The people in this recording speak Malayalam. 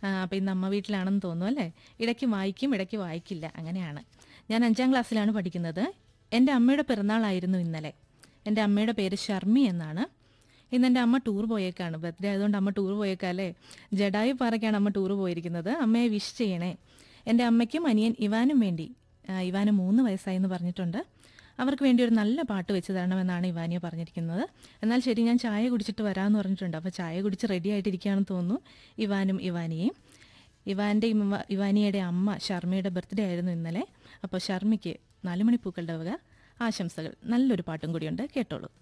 അപ്പോൾ ഇന്ന് അമ്മ വീട്ടിലാണെന്ന് തോന്നുന്നു അല്ലേ ഇടയ്ക്ക് വായിക്കും ഇടയ്ക്ക് വായിക്കില്ല അങ്ങനെയാണ് ഞാൻ അഞ്ചാം ക്ലാസ്സിലാണ് പഠിക്കുന്നത് എൻ്റെ അമ്മയുടെ പിറന്നാളായിരുന്നു ഇന്നലെ എൻ്റെ അമ്മയുടെ പേര് ഷർമി എന്നാണ് ഇന്ന് എൻ്റെ അമ്മ ടൂർ പോയേക്കാണ് ബർത്ത്ഡേ ആയതുകൊണ്ട് അമ്മ ടൂർ പോയേക്കാല്ലേ ജഡായു പാറയ്ക്കാണ് അമ്മ ടൂർ പോയിരിക്കുന്നത് അമ്മയെ വിഷ് ചെയ്യണേ എൻ്റെ അമ്മയ്ക്കും അനിയൻ ഇവാനും വേണ്ടി ആ, ഇവാന് മൂന്ന് വയസ്സായി എന്ന് പറഞ്ഞിട്ടുണ്ട് അവർക്ക് വേണ്ടി ഒരു നല്ല പാട്ട് വെച്ച് തരണമെന്നാണ് ഇവാനിയ പറഞ്ഞിരിക്കുന്നത് എന്നാൽ ശരി ഞാൻ ചായ കുടിച്ചിട്ട് വരാമെന്ന് പറഞ്ഞിട്ടുണ്ട് അപ്പോൾ ചായ കുടിച്ച് റെഡി ആയിട്ടിരിക്കുകയാണെന്ന് തോന്നുന്നു ഇവാനും ഇവാനിയയും ഇവാൻ്റെ ഇമ്മ- ഇവാനിയുടെ അമ്മ ഷർമ്മയുടെ ബർത്ത്ഡേ ആയിരുന്നു ഇന്നലെ അപ്പോൾ ഷർമ്മയ്ക്ക് നാലുമണി പൂക്കളുടെ വക ആശംസകൾ നല്ലൊരു പാട്ടും കൂടിയുണ്ട് കേട്ടോളൂ